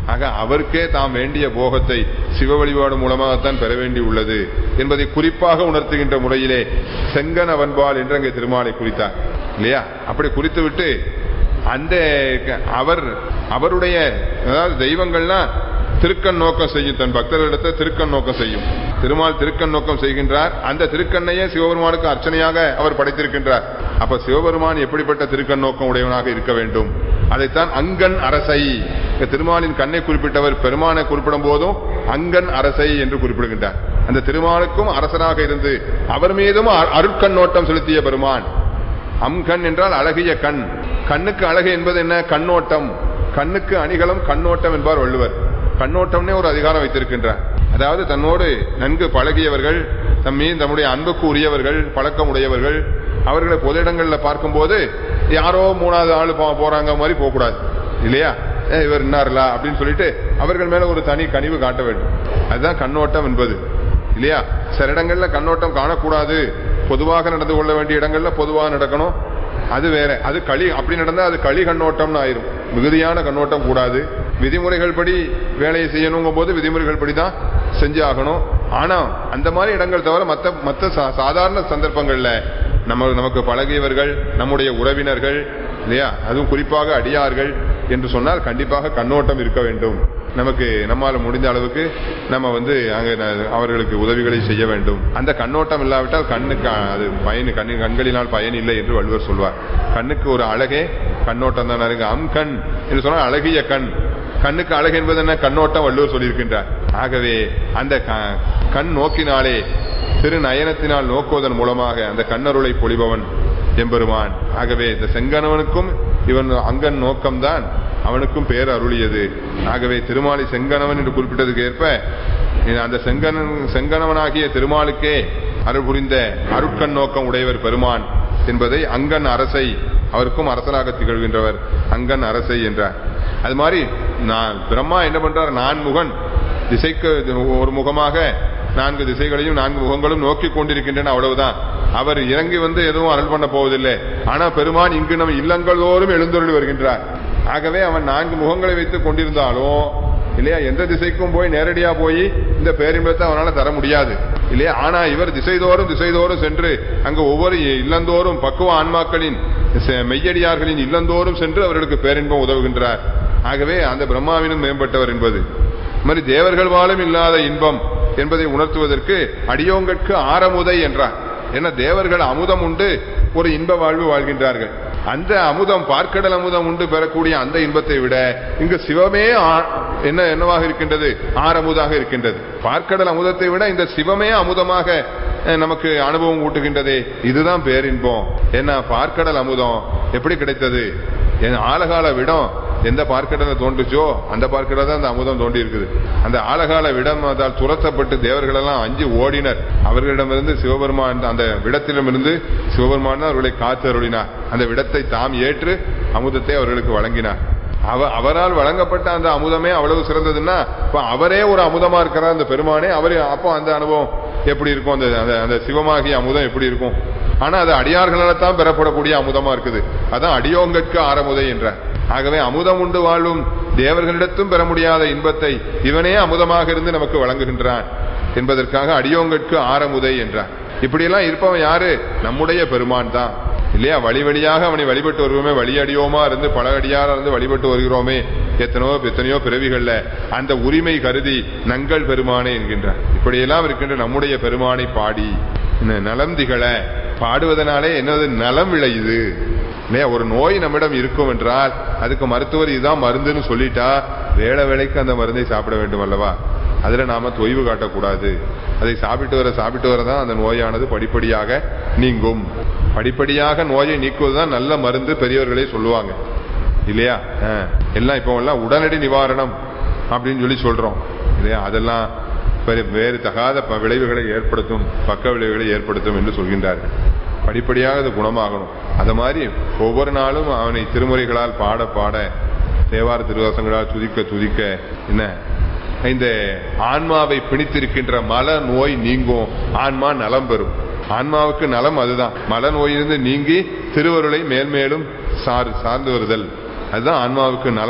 ஆக அவருக்கே தாம் வேண்டிய போகத்தை சிவ வழிபாடு மூலமாகத்தான் பெற வேண்டி உள்ளது என்பதை குறிப்பாக உணர்த்துகின்ற முறையிலே செங்கன வன்பால் என்று அங்கே திருமாலை குறித்தார் இல்லையா அப்படி குறித்து விட்டு அந்த அவர் அவருடைய அதாவது தெய்வங்கள்லாம் திருக்கண் நோக்கம் செய்யும் தன் பக்தர்களிடத்தை திருக்கண் நோக்கம் செய்யும் திருமால் திருக்கண் நோக்கம் செய்கின்றார் அந்த திருக்கண்ணையே சிவபெருமானுக்கு அர்ச்சனையாக அவர் படைத்திருக்கின்றார் அப்ப சிவபெருமான் எப்படிப்பட்ட திருக்கண் நோக்கம் உடையவனாக இருக்க வேண்டும் அதைத்தான் அங்கன் அரசை இந்த திருமாலின் கண்ணை குறிப்பிட்டவர் பெருமானை குறிப்பிடும் போதும் அங்கன் அரசை என்று குறிப்பிடுகின்றார் அந்த திருமாலுக்கும் அரசனாக இருந்து அவர் மீதும் அ- அருட்கண்ணோட்டம் செலுத்திய பெருமான் அம்கண் என்றால் அழகிய கண் கண்ணுக்கு அழகு என்பது என்ன கண்ணோட்டம் கண்ணுக்கு அணிகலம் கண்ணோட்டம் என்பார் வள்ளுவர் கண்ணோட்டம்னே ஒரு அதிகாரம் வைத்திருக்கின்றார் அதாவது தன்னோடு நன்கு பழகியவர்கள் தம் மீது தம்முடைய அன்புக்கு உரியவர்கள் பழக்கம் உடையவர்கள் அவர்களை பொது இடங்கள்ல பார்க்கும்போது யாரோ மூணாவது ஆளு போ- போறாங்க மாதிரி போகக்கூடாது இல்லையா ஏ, இவர் இன்னார்லா அப்படின்னு சொல்லிட்டு அவர்கள் மேல ஒரு தனி கனிவு காட்ட வேண்டும் அதுதான் கண்ணோட்டம் என்பது இல்லையா சில இடங்கள்ல கண்ணோட்டம் காணக்கூடாது பொதுவாக நடந்து கொள்ள வேண்டிய இடங்கள்ல பொதுவாக நடக்கணும் அது வேற அது களி அப்படி நடந்தா அது களி கண்ணோட்டம்னு ஆயிரும் மிகுதியான கண்ணோட்டம் கூடாது விதிமுறைகள் படி வேலையை செய்யணுங்கும் போது விதிமுறைகள் படி தான் செஞ்சு ஆகணும் ஆனா அந்த மாதிரி இடங்கள் தவிர மத்த மத்த சா- சாதாரண சந்தர்ப்பங்கள்ல நம்ம நமக்கு பழகியவர்கள் நம்முடைய உறவினர்கள் இல்லையா அதுவும் குறிப்பாக அடியார்கள் என்று சொன்னால் கண்டிப்பாக கண்ணோட்டம் இருக்க வேண்டும் நமக்கு நம்மால முடிந்த அளவுக்கு நம்ம வந்து அங்க ந- அவர்களுக்கு உதவிகளை செய்ய வேண்டும் அந்த கண்ணோட்டம் இல்லாவிட்டால் கண்ணுக்கு அ- அது பயன் கண்ணு கண்களினால் பயன் இல்லை என்று வள்ளுவர் சொல்வார் கண்ணுக்கு ஒரு அழகே கண்ணோட்டம் தான் இருக்கு அம் கண் என்று சொன்னால் அழகிய கண் கண்ணுக்கு அழகு என்பது என்ன கண்ணோட்டம் வள்ளுவர் சொல்லியிருக்கின்றார் ஆகவே அந்த க- கண் நோக்கினாலே திரு நயனத்தினால் நோக்குவதன் மூலமாக அந்த கண்ணருளை பொழிபவன் எம்பெருமான் ஆகவே இந்த செங்கணவனுக்கும் இவன் அங்கன் நோக்கம்தான் அவனுக்கும் பேர் அருளியது ஆகவே திருமாலை செங்கணவன் என்று குறிப்பிட்டதுக்கு ஏற்ப அந்த செங்கணன் செங்கணவனாகிய திருமாலுக்கே அருள் புரிந்த அருட்கண் நோக்கம் உடையவர் பெருமான் என்பதை அங்கன் அரசை அவருக்கும் அரசனாக திகழ்கின்றவர் அங்கன் அரசை என்றார் அது மாதிரி நான் பிரம்மா என்ன பண்றார் நான்முகன் திசைக்கு ஒரு முகமாக நான்கு திசைகளையும் நான்கு முகங்களும் நோக்கி கொண்டிருக்கின்றன அவ்வளவுதான் அவர் இறங்கி வந்து எதுவும் அருள் பண்ண போவதில்லை ஆனா பெருமான் இங்கு நம் இல்லங்கள் தோறும் எழுந்தருளி வருகின்றார் ஆகவே அவன் நான்கு முகங்களை வைத்துக் கொண்டிருந்தாலும் இல்லையா எந்த திசைக்கும் போய் நேரடியா போய் இந்த பேரின்பத்தை அவனால தர முடியாது இல்லையா ஆனா இவர் திசைதோறும் திசைதோறும் சென்று அங்கு ஒவ்வொரு இல்லந்தோறும் பக்குவ ஆன்மாக்களின் செ- மெய்யடியார்களின் இல்லந்தோறும் சென்று அவர்களுக்கு பேரின்பம் உதவுகின்றார் ஆகவே அந்த பிரம்மாவினும் மேம்பட்டவர் என்பது இது மாதிரி தேவர்கள் வாழும் இல்லாத இன்பம் என்பதை உணர்த்துவதற்கு அடியோங்கட்கு ஆரமுதை என்றார் ஏன்னா தேவர்கள் அமுதம் உண்டு ஒரு இன்ப வாழ்வு வாழ்கின்றார்கள் அந்த அமுதம் பார்க்கடல் அமுதம் உண்டு பெறக்கூடிய அந்த இன்பத்தை விட இங்கு சிவமே ஆ- என்ன என்னவாக இருக்கின்றது ஆரமுதாக இருக்கின்றது பார்க்கடல் அமுதத்தை விட இந்த சிவமே அமுதமாக அஹ், நமக்கு அனுபவம் ஊட்டுகின்றதே இதுதான் பேரின்பம் ஏன்னா பார்க்கடல் அமுதம் எப்படி கிடைத்தது என் ஆலகால விடம் எந்த பார்க்கடலை தோன்றுச்சோ அந்த பார்க்கடல் தான் அந்த அமுதம் தோண்டி இருக்குது அந்த ஆலகால விடம் அதால் துரத்தப்பட்டு தேவர்கள் எல்லாம் அஞ்சு ஓடினர் அவர்களிடமிருந்து சிவபெருமான் அந்த விடத்திடமிருந்து சிவபெருமான் தான் அவர்களை காத்து அருளினார் அந்த விடத்தை தாம் ஏற்று அமுதத்தை அவர்களுக்கு வழங்கினார் அவ அவரால் வழங்கப்பட்ட அந்த அமுதமே அவ்வளவு சிறந்ததுன்னா இப்ப அவரே ஒரு அமுதமா இருக்கிறார் அந்த பெருமானே அவரே அப்போ அந்த அனுபவம் எப்படி இருக்கும் அந்த அந்த- அந்த சிவமாகிய அமுதம் எப்படி இருக்கும் ஆனா அது அடியார்களால தான் பெறப்படக்கூடிய அமுதமா இருக்குது அதான் அடியோங்கட்கு ஆரமுதை என்றார் ஆகவே அமுதம் உண்டு வாழும் தேவர்களிடத்தும் பெற முடியாத இன்பத்தை இவனே அமுதமாக இருந்து நமக்கு வழங்குகின்றான் என்பதற்காக அடியோங்கட்கு ஆரமுதை என்றார் இப்படியெல்லாம் இருப்பவன் யாரு நம்முடைய பெருமான் தான் இல்லையா வழி வழியாக அவனை வழிபட்டு வருவோமே வழியடியோமா இருந்து பல அடியாரா இருந்து வழிபட்டு வருகிறோமே எத்தனையோ எத்தனையோ பிறவிகள்ல அந்த உரிமை கருதி நங்கள் பெருமானே என்கின்றார் இப்படியெல்லாம் இருக்கின்ற நம்முடைய பெருமானை பாடி இந்த நலம் திகழ பாடுவதனாலே என்னது நலம் விளையுது இல்லையா ஒரு நோய் நம்மிடம் இருக்கும் என்றால் அதுக்கு மருத்துவர் இதுதான் மருந்துன்னு சொல்லிட்டா வேளை வேளைக்கு அந்த மருந்தை சாப்பிட வேண்டும் அல்லவா அதுல நாம தொய்வு காட்டக்கூடாது அதை சாப்பிட்டு வர சாப்பிட்டு வர தான் அந்த நோயானது படிப்படியாக நீங்கும் படிப்படியாக நோயை நீக்குவதுதான் நல்ல மருந்து பெரியவர்களே சொல்லுவாங்க இல்லையா ஆ. எல்லாம் இப்போ எல்லாம் உடனடி நிவாரணம் அப்படின்னு சொல்லி சொல்றோம் இல்லையா அதெல்லாம் வேறு வேறு தகாத ப- விளைவுகளை ஏற்படுத்தும் பக்க விளைவுகளை ஏற்படுத்தும் என்று சொல்கின்றார்கள் படிப்படியாக அது குணமாகணும் அது மாதிரி ஒவ்வொரு நாளும் அவனை திருமுறைகளால் பாட பாட தேவார திருவாசங்களால் துதிக்க துதிக்க என்ன இந்த ஆன்மாவை பிணித்திருக்கின்ற மல நோய் நீங்கும் ஆன்மா நலம் பெறும் ஆன்மாவுக்கு நலம் அதுதான் மல நோயிலிருந்து நீங்கி திருவருளை மேல்மேலும் சார் சார்ந்து வருதல் அதுதான் ஆன்மாவுக்கு நலம்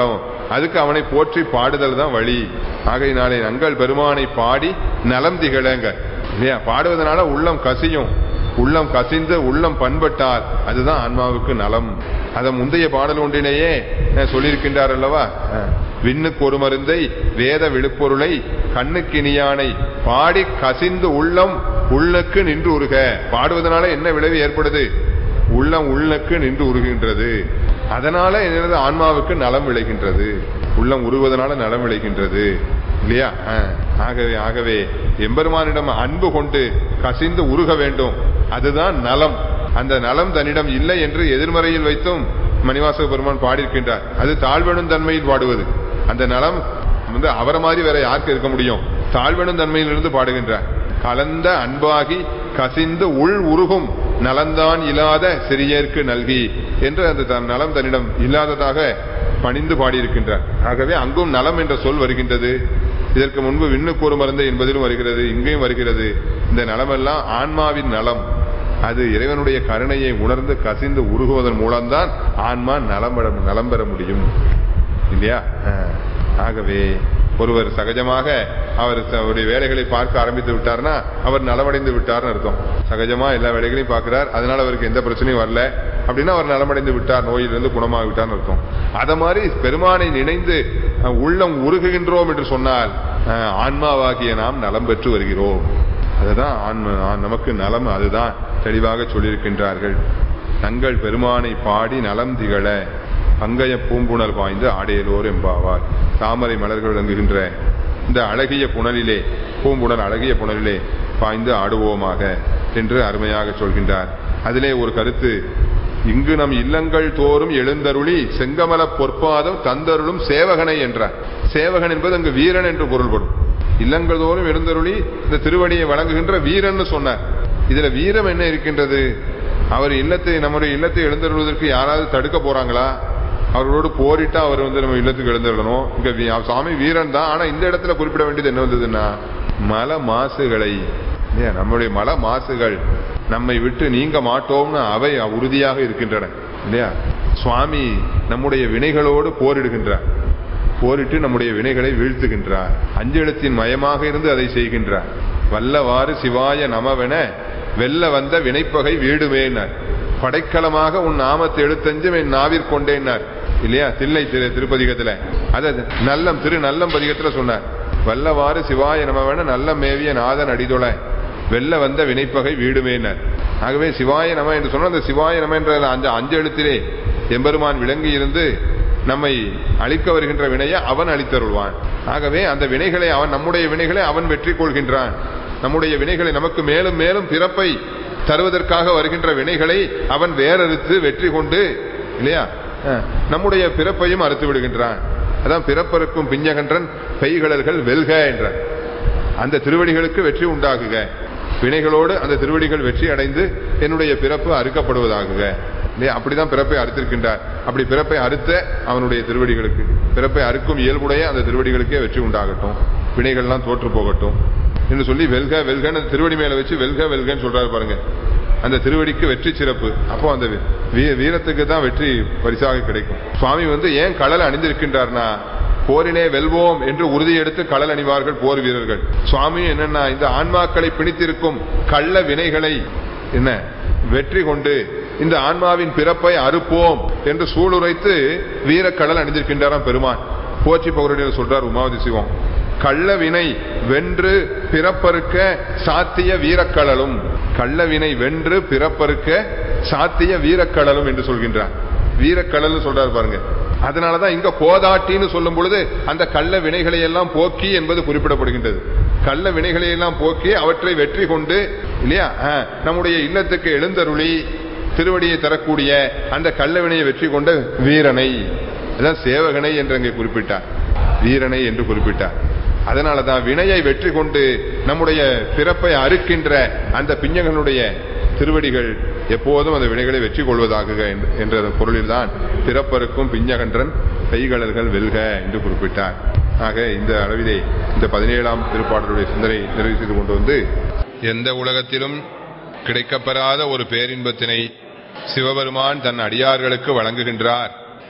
அதுக்கு அவனை போற்றி பாடுதல் தான் வழி ஆகையினாலே நங்கள் பெருமானை பாடி நலம் திகழங்க இல்லையா பாடுவதனால உள்ளம் கசியும் உள்ளம் கசிந்து உள்ளம் பண்பட்டால் அதுதான் ஆன்மாவுக்கு நலம் அத முந்தைய பாடல் ஒன்றிலேயே அஹ், சொல்லியிருக்கின்றார் அல்லவா அஹ், விண்ணுக்கு ஒரு மருந்தை வேத விழுப்பொருளை கண்ணுக்கு இனியானை பாடி கசிந்து உள்ளம் உள்ளுக்கு நின்று உருக பாடுவதனால என்ன விளைவு ஏற்படுது உள்ளம் உள்ளுக்கு நின்று உருகின்றது அதனால என்னது ஆன்மாவுக்கு நலம் விளைகின்றது உள்ளம் உருவதனால நலம் விளைகின்றது இல்லையா அஹ், ஆகவே ஆகவே எம்பெருமானிடம் அன்பு கொண்டு கசிந்து உருக வேண்டும் அதுதான் நலம் அந்த நலம் தன்னிடம் இல்லை என்று எதிர்மறையில் வைத்தும் மணிவாசக பெருமான் பாடியிருக்கின்றார் அது தாழ்வெனும் தன்மையில் பாடுவது அந்த நலம் வந்து அவரை மாதிரி வேற யாருக்கு இருக்க முடியும் தாழ்வெனும் தன்மையிலிருந்து பாடுகின்றார் கலந்த அன்பாகி கசிந்து உள் உருகும் நலந்தான் இல்லாத சிறியர்க்கு நல்கி என்று அந்த தன் நலம் தன்னிடம் இல்லாததாக பணிந்து பாடியிருக்கின்றார் ஆகவே அங்கும் நலம் என்ற சொல் வருகின்றது இதற்கு முன்பு விண்ணுக்கு ஒரு மருந்து என்பதிலும் வருகிறது இங்கேயும் வருகிறது இந்த நலமெல்லாம் ஆன்மாவின் நலம் அது இறைவனுடைய கருணையை உணர்ந்து கசிந்து உருகுவதன் மூலம்தான் ஆன்மா நலம் பெற நலம் பெற முடியும் இல்லையா அஹ். ஆகவே ஒருவர் சகஜமாக அவர் த- அவருடைய வேலைகளை பார்க்க ஆரம்பித்து விட்டார்னா அவர் நலமடைந்து விட்டார்னு அர்த்தம் சகஜமா எல்லா வேலைகளையும் பார்க்கிறார் அதனால அவருக்கு எந்த பிரச்சனையும் வரல அப்படின்னா அவர் நலமடைந்து விட்டார் நோயிலிருந்து குணமாகி விட்டார்னு அர்த்தம் அத மாதிரி பெருமானை நினைந்து அஹ், உள்ளம் உருகுகின்றோம் என்று சொன்னால் அஹ், ஆன்மாவாகிய நாம் நலம் பெற்று வருகிறோம் அதுதான் ஆன்ம ஆ- நமக்கு நலம் அதுதான் தெளிவாக சொல்லியிருக்கின்றார்கள் தங்கள் பெருமானை பாடி நலம் திகழ பங்கய பூம்புணர் பாய்ந்து ஆடையலோர் எம்பாவார் தாமரை மலர்கள் விளங்குகின்ற இந்த அழகிய புனலிலே பூம்புணர் அழகிய புனலிலே பாய்ந்து ஆடுவோமாக என்று அருமையாக சொல்கின்றார் அதிலே ஒரு கருத்து இங்கு நம் இல்லங்கள் தோறும் எழுந்தருளி செங்கமல பொற்பாதம் தந்தருளும் சேவகனை என்றார் சேவகன் என்பது அங்கு வீரன் என்று பொருள்படும் இல்லங்கள் தோறும் எழுந்தருளி இந்த திருவடியை வழங்குகின்ற வீரன் சொன்னார் இதுல வீரம் என்ன இருக்கின்றது அவர் இல்லத்தை நம்முடைய இல்லத்தை எழுந்தருள்வதற்கு யாராவது தடுக்க போறாங்களா அவர்களோடு போரிட்டு அவர் வந்து நம்ம இல்லத்துக்கு எழுந்தருளணும் இங்க வி- சாமி வீரன் தான் ஆனா இந்த இடத்துல குறிப்பிட வேண்டியது என்ன வந்ததுன்னா மல மாசுகளை இல்லையா, நம்முடைய மல மாசுகள் நம்மை விட்டு நீங்க மாட்டோம்னு அவை உறுதியாக இருக்கின்றன இல்லையா சுவாமி நம்முடைய வினைகளோடு போரிடுகின்றார் போரிட்டு நம்முடைய வினைகளை வீழ்த்துகின்றார் அஞ்செழுத்தின் மயமாக இருந்து அதை செய்கின்றார் வல்லவாறு சிவாய நமவென வெல்ல வந்த வினைப்பகை வீடுமேனார் படைக்கலமாக உன் நாமத்தை எழுத்தஞ்சும் என் நாவிற்கொண்டேனார் இல்லையா தில்லை திரு திருப்பதிகத்துல அத நல்லம் திரு நல்லம் பதிகத்துல சொன்னார் வல்லவாறு சிவாய நமவென நல்ல மேவிய நாதன் அடிதொலை வெல்ல வந்த வினைப்பகை வீடுமேனார் ஆகவே சிவாய நம என்று சொன்னால் அந்த சிவாய நம என்ற அந்த அஞ்சு எழுத்திலே எம்பெருமான் விளங்கி இருந்து நம்மை அழிக்க வருகின்ற வினையை அவன் அழித்தருள்வான் ஆகவே அந்த வினைகளை அவன் நம்முடைய வினைகளை அவன் வெற்றி கொள்கின்றான் நம்முடைய வினைகளை நமக்கு மேலும் மேலும் பிறப்பை தருவதற்காக வருகின்ற வினைகளை அவன் வேறறுத்து வெற்றி கொண்டு இல்லையா அஹ், நம்முடைய பிறப்பையும் அறுத்து விடுகின்றான் அதான் பிறப்பறுக்கும் பிஞ்சகன்றன் பெய்களர்கள் வெல்க என்றான் அந்த திருவடிகளுக்கு வெற்றி உண்டாகுக வினைகளோடு அந்த திருவடிகள் வெற்றி அடைந்து என்னுடைய பிறப்பு அறுக்கப்படுவதாகுக இல்லையா அப்படிதான் பிறப்பை அறுத்திருக்கின்றார் அப்படி பிறப்பை அறுத்த அவனுடைய திருவடிகளுக்கு பிறப்பை அறுக்கும் இயல்புடைய அந்த திருவடிகளுக்கே வெற்றி உண்டாகட்டும் வினைகள்லாம் தோற்று போகட்டும் என்று சொல்லி வெல்க வெல்கன்னு அந்த திருவடி மேல வச்சு வெல்க வெல்கன்னு சொல்றாரு பாருங்க அந்த திருவடிக்கு வெற்றி சிறப்பு அப்போ அந்த வீ- வீரத்துக்கு தான் வெற்றி பரிசாக கிடைக்கும் சுவாமி வந்து ஏன் கடல் அணிந்திருக்கின்றார்னா போரினே வெல்வோம் என்று உறுதி எடுத்து கடல் அணிவார்கள் போர் வீரர்கள் சுவாமி என்னன்னா இந்த ஆன்மாக்களை பிணித்திருக்கும் கள்ள வினைகளை என்ன வெற்றி கொண்டு இந்த ஆன்மாவின் பிறப்பை அறுப்போம் என்று சூளுரைத்து வீரக்கடல் அணிந்திருக்கின்றாராம் பெருமான் போற்றி பௌரடியில் சொல்றார் உமாவதி சிவம் கள்ள வினை வென்று பிறப்பறுக்க சாத்திய வீரக்கடலும் கள்ள வினை வென்று பிறப்பறுக்க சாத்திய வீரக்கடலும் என்று சொல்கின்றார் வீரக்கடல் சொல்றாரு பாருங்க அதனாலதான் இங்க கோதாட்டின்னு சொல்லும் பொழுது அந்த கள்ள வினைகளை எல்லாம் போக்கி என்பது குறிப்பிடப்படுகின்றது கள்ள வினைகளை எல்லாம் போக்கி அவற்றை வெற்றி கொண்டு இல்லையா ஆஹ், நம்முடைய இல்லத்துக்கு எழுந்தருளி திருவடியை தரக்கூடிய அந்த கள்ள வினையை வெற்றி கொண்ட வீரனை அதான் சேவகனை என்று அங்கே குறிப்பிட்டார் வீரனை என்று குறிப்பிட்டார் அதனாலதான் வினையை வெற்றி கொண்டு நம்முடைய பிறப்பை அறுக்கின்ற அந்த பிஞ்சகனுடைய திருவடிகள் எப்போதும் அந்த வினைகளை வெற்றி கொள்வதாகுக என்ற- என்ற பொருளில்தான் பிறப்பருக்கும் பிஞ்சகன்றன் கைகளர்கள் வெல்க என்று குறிப்பிட்டார் ஆக இந்த அளவிலே இந்த பதினேழாம் திருப்பாடலுடைய சிந்தனை நிறைவு செய்து கொண்டு வந்து எந்த உலகத்திலும் கிடைக்கப்பெறாத ஒரு பேரின்பத்தினை சிவபெருமான் தன் அடியார்களுக்கு வழங்குகின்றார்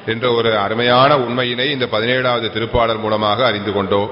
என்ற ஒரு அருமையான உண்மையினை இந்த பதினேழாவது திருப்பாடல் மூலமாக அறிந்து கொண்டோம்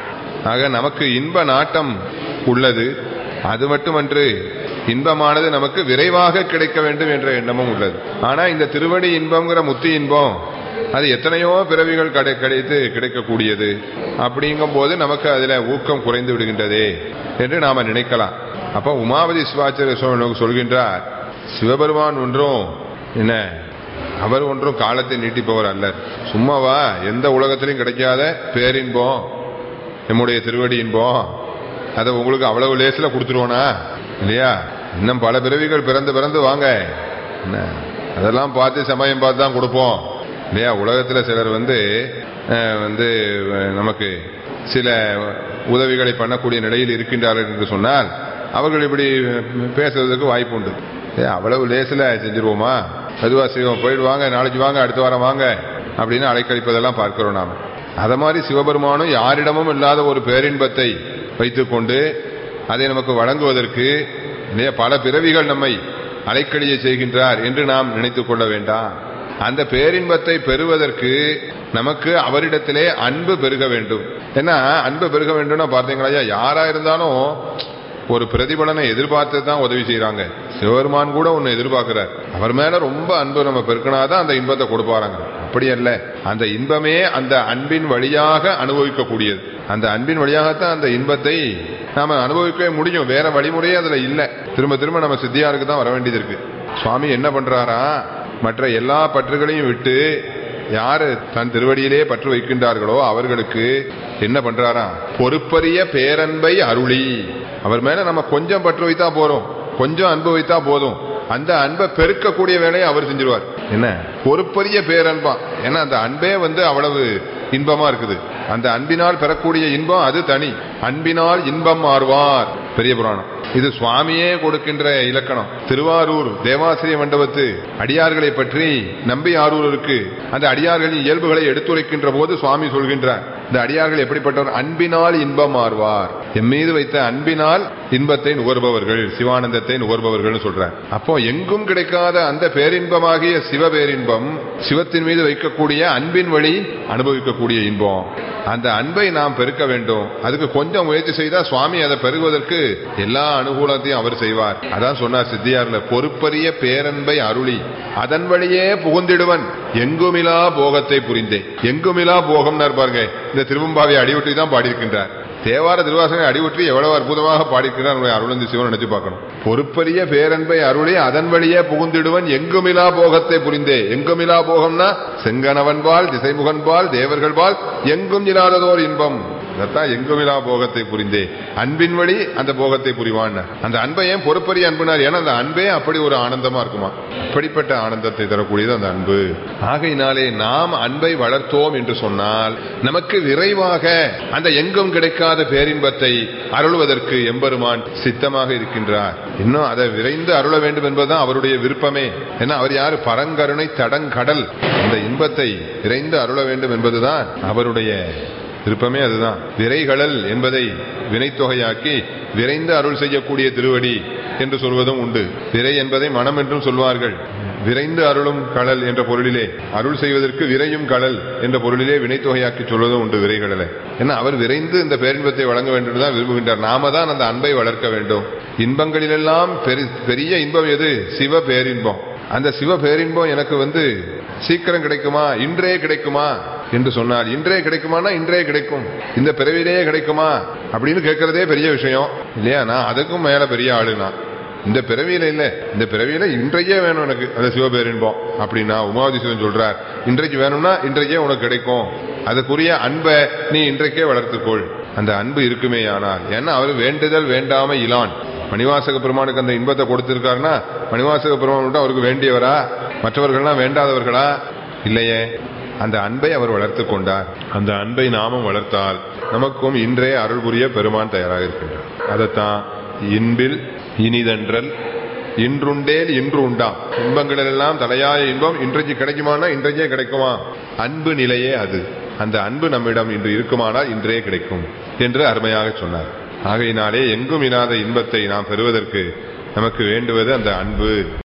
ஆக நமக்கு இன்ப நாட்டம் உள்ளது அது மட்டுமன்று இன்பமானது நமக்கு விரைவாக கிடைக்க வேண்டும் என்ற எண்ணமும் உள்ளது ஆனா இந்த திருவடி இன்பம்ங்கிற முத்தி இன்பம் அது எத்தனையோ பிறவிகள் கடை கிடைத்து கிடைக்கக்கூடியது அப்படிங்கும் போது நமக்கு அதுல ஊக்கம் குறைந்து விடுகின்றதே என்று நாம நினைக்கலாம் அப்ப உமாவதி சிவாச்சாரிய சுவாமி சொல்கின்றார் சிவபெருமான் ஒன்றும் என்ன அவர் ஒன்றும் காலத்தை நீட்டிப்பவர் அல்ல சும்மாவா எந்த உலகத்திலும் கிடைக்காத பேரின்பம் நம்முடைய திருவடி இன்பம் அதை உங்களுக்கு அவ்வளவு லேசில் கொடுத்துருவோனா இல்லையா இன்னும் பல பிறவிகள் பிறந்து பிறந்து வாங்க என்ன அதெல்லாம் பார்த்து சமயம் பார்த்து தான் கொடுப்போம் இல்லையா உலகத்தில் சிலர் வந்து அஹ், வந்து அஹ், நமக்கு சில உதவிகளை பண்ணக்கூடிய நிலையில் இருக்கின்றார்கள் என்று சொன்னால் அவர்கள் இப்படி பேசுறதுக்கு வாய்ப்பு உண்டு ஏ, அவ்வளவு லேசில் செஞ்சிருவோமா அதுவா செய்வோம் போயிட்டு வாங்க நாளைக்கு வாங்க அடுத்த வாரம் வாங்க அப்படின்னு அலைக்கழிப்பதெல்லாம் பார்க்கிறோம் நாம அத மாதிரி சிவபெருமானும் யாரிடமும் இல்லாத ஒரு பேரின்பத்தை வைத்துக்கொண்டு அதை நமக்கு வழங்குவதற்கு இல்லையா, பல பிறவிகள் நம்மை அலைக்கழிய செய்கின்றார் என்று நாம் நினைத்துக் கொள்ள வேண்டாம் அந்த பேரின்பத்தை பெறுவதற்கு நமக்கு அவரிடத்திலே அன்பு பெருக வேண்டும் ஏன்னா அன்பு பெருக வேண்டும்னா பார்த்தீங்களா யாரா இருந்தாலும் ஒரு பிரதிபலனை எதிர்பார்த்து தான் உதவி செய்யறாங்க சிவபெருமான் கூட ஒன்னு எதிர்பார்க்கிறார் அவர் மேல ரொம்ப அன்பு நம்ம பெருக்கினாதான் அந்த இன்பத்தை கொடுப்பாராங்க அப்படி அல்ல அந்த இன்பமே அந்த அன்பின் வழியாக அனுபவிக்கக்கூடியது அந்த அன்பின் வழியாகத்தான் அந்த இன்பத்தை நாம அனுபவிக்கவே முடியும் வேற வழிமுறையே அதுல இல்ல திரும்ப திரும்ப நம்ம சித்தியாருக்கு தான் வர வேண்டியது இருக்கு சுவாமி என்ன பண்றாரா மற்ற எல்லா பற்றுகளையும் விட்டு யாரு தன் திருவடியிலே பற்று வைக்கின்றார்களோ அவர்களுக்கு என்ன பண்றாரா பொறுப்பரிய பேரன்பை அருளி அவர் மேல நம்ம கொஞ்சம் பற்று வைத்தா போறோம் கொஞ்சம் அன்பு வைத்தா போதும் அந்த அன்பை பெருக்கக்கூடிய வேலையை அவர் செஞ்சிருவார் என்ன பொறுப்பரிய பேரன்பா ஏன்னா அந்த அன்பே வந்து அவ்வளவு இன்பமா இருக்குது அந்த அன்பினால் பெறக்கூடிய இன்பம் அது தனி அன்பினால் இன்பம் மாறுவார் பெரிய புராணம் இது சுவாமியே கொடுக்கின்ற இலக்கணம் திருவாரூர் தேவாசிரிய மண்டபத்து அடியார்களை பற்றி நம்பி ஆரூருக்கு அந்த அடியார்களின் இயல்புகளை எடுத்துரைக்கின்ற போது சுவாமி சொல்கின்றார் இந்த அடியார்கள் எப்படிப்பட்டவர் அன்பினால் இன்பம் மாறுவார் எம் மீது வைத்த அன்பினால் இன்பத்தை நுகர்பவர்கள் சிவானந்தத்தை நுகர்பவர்கள் சொல்றார் அப்போ எங்கும் கிடைக்காத அந்த பேரின்பமாகிய சிவ பேரின்பம் சிவத்தின் மீது வைக்கக்கூடிய அன்பின் வழி அனுபவிக்கக்கூடிய இன்பம் அந்த அன்பை நாம் பெருக்க வேண்டும் அதுக்கு கொஞ்சம் முயற்சி செய்தா சுவாமி அதை பெருகுவதற்கு எல்லா அனுகூலத்தையும் அவர் செய்வார் அதான் சொன்னார் சித்தியார்ல பொறுப்பரிய பேரன்பை அருளி அதன் வழியே புகுந்திடுவன் எங்குமிலா போகத்தை புரிந்தே எங்குமிலா போகம் பாருங்க இந்த திருவம்பாவை அடிவிட்டு தான் பாடியிருக்கின்றார் தேவார திருவாசனை அடிவுற்றி எவ்வளவு அற்புதமாக பாடிக்கிறார் நம்முடைய அருளந்தி சிவன் நினைச்சு பார்க்கணும் பொறுப்பரிய பேரன்பை அருளி அதன் வழியே புகுந்திடுவன் எங்குமிலா போகத்தை புரிந்தே எங்குமிலா போகம்னா செங்கனவன்பால் திசைமுகன்பால் தேவர்கள்பால் எங்கும் இல்லாததோர் இன்பம் அதான் எங்குமிலா போகத்தை புரிந்தே அன்பின் வழி அந்த போகத்தை புரிவான் அந்த அன்பை ஏன் பொறுப்பரிய அன்புனார் ஏன்னா அந்த அன்பே அப்படி ஒரு ஆனந்தமா இருக்குமா அப்படிப்பட்ட ஆனந்தத்தை தரக்கூடியது அந்த அன்பு ஆகையினாலே நாம் அன்பை வளர்த்தோம் என்று சொன்னால் நமக்கு விரைவாக அந்த எங்கும் கிடைக்காத பேரின்பத்தை அருள்வதற்கு எம்பெருமான் சித்தமாக இருக்கின்றார் இன்னும் அதை விரைந்து அருள வேண்டும் என்பதுதான் அவருடைய விருப்பமே ஏன்னா அவர் யாரு பரங்கருணை தடங்கடல் அந்த இன்பத்தை விரைந்து அருள வேண்டும் என்பதுதான் அவருடைய விருப்பமே அதுதான் விரைகடல் என்பதை வினைத்தொகையாக்கி விரைந்து அருள் செய்யக்கூடிய திருவடி என்று சொல்வதும் உண்டு விரை என்பதை மனம் என்றும் சொல்வார்கள் விரைந்து அருளும் கடல் என்ற பொருளிலே அருள் செய்வதற்கு விரையும் கடல் என்ற பொருளிலே வினைத்தொகையாக்கி சொல்வதும் உண்டு விரைகடலை ஏன்னா அவர் விரைந்து இந்த பேரின்பத்தை வழங்க வேண்டும் என்று தான் விரும்புகின்றார் நாம தான் அந்த அன்பை வளர்க்க வேண்டும் இன்பங்களிலெல்லாம் பெரி- பெரிய இன்பம் எது சிவ பேரின்பம் அந்த சிவ பேரின்பம் எனக்கு வந்து சீக்கிரம் கிடைக்குமா இன்றே கிடைக்குமா என்று சொன்னார் இன்றே கிடைக்குமானா இன்றே கிடைக்கும் இந்த பிறவிலேயே கிடைக்குமா அப்படின்னு கேட்கறதே பெரிய விஷயம் இல்லையா நான் அதுக்கும் மேல பெரிய ஆளு நான் இந்த பிறவியில இல்ல இந்த பிறவியில இன்றைக்கே வேணும் எனக்கு அந்த சிவபேரின்பம் அப்படின்னா உமாவதி சிவன் சொல்றார் இன்றைக்கு வேணும்னா இன்றைக்கே உனக்கு கிடைக்கும் அதுக்குரிய அன்பை நீ இன்றைக்கே வளர்த்துக்கொள் அந்த அன்பு இருக்குமே ஆனால் ஏன்னா அவர் வேண்டுதல் வேண்டாம இலான் மணிவாசக பெருமானுக்கு அந்த இன்பத்தை கொடுத்திருக்காருன்னா மணிவாசக பெருமான் மட்டும் அவருக்கு வேண்டியவரா மற்றவர்கள்லாம் வேண்டாதவர்களா இல்லையே அந்த அன்பை அவர் வளர்த்து கொண்டார் அந்த அன்பை நாமும் வளர்த்தால் நமக்கும் இன்றே அருள் புரிய பெருமான் தயாராக இருக்கின்றார் அதைத்தான் இன்பில் இனிதன்றல் இன்றுண்டேல் இன்று உண்டாம் இன்பங்கள் எல்லாம் தலையாய இன்பம் இன்றைக்கு கிடைக்குமானா இன்றைக்கே கிடைக்குமா அன்பு நிலையே அது அந்த அன்பு நம்மிடம் இன்று இருக்குமானால் இன்றே கிடைக்கும் என்று அருமையாக சொன்னார் ஆகையினாலே எங்கும் இல்லாத இன்பத்தை நாம் பெறுவதற்கு நமக்கு வேண்டுவது அந்த அன்பு